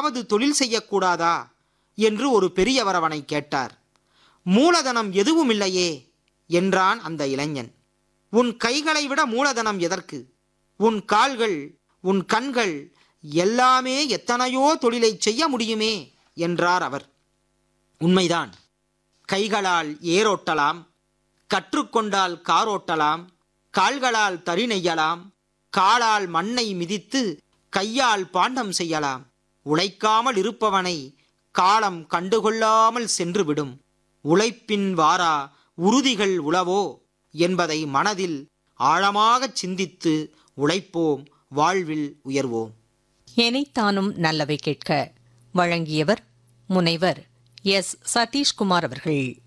ஏதாவது தொழில் செய்யக்கூடாதா என்று ஒரு பெரியவர் அவனை கேட்டார் மூலதனம் எதுவும் இல்லையே என்றான் அந்த இளைஞன் உன் கைகளை விட மூலதனம் எதற்கு உன் கால்கள் உன் கண்கள் எல்லாமே எத்தனையோ தொழிலை செய்ய முடியுமே என்றார் அவர் உண்மைதான் கைகளால் ஏரோட்டலாம் கற்றுக்கொண்டால் காரோட்டலாம் கால்களால் தறி நெய்யலாம் காலால் மண்ணை மிதித்து கையால் பாண்டம் செய்யலாம் உழைக்காமல் இருப்பவனை காலம் கண்டுகொள்ளாமல் சென்றுவிடும் உழைப்பின் வாரா உறுதிகள் உளவோ என்பதை மனதில் ஆழமாகச் சிந்தித்து உழைப்போம் வாழ்வில் உயர்வோம் எனைத்தானும் நல்லவை கேட்க வழங்கியவர் முனைவர் எஸ் சதீஷ்குமார் அவர்கள்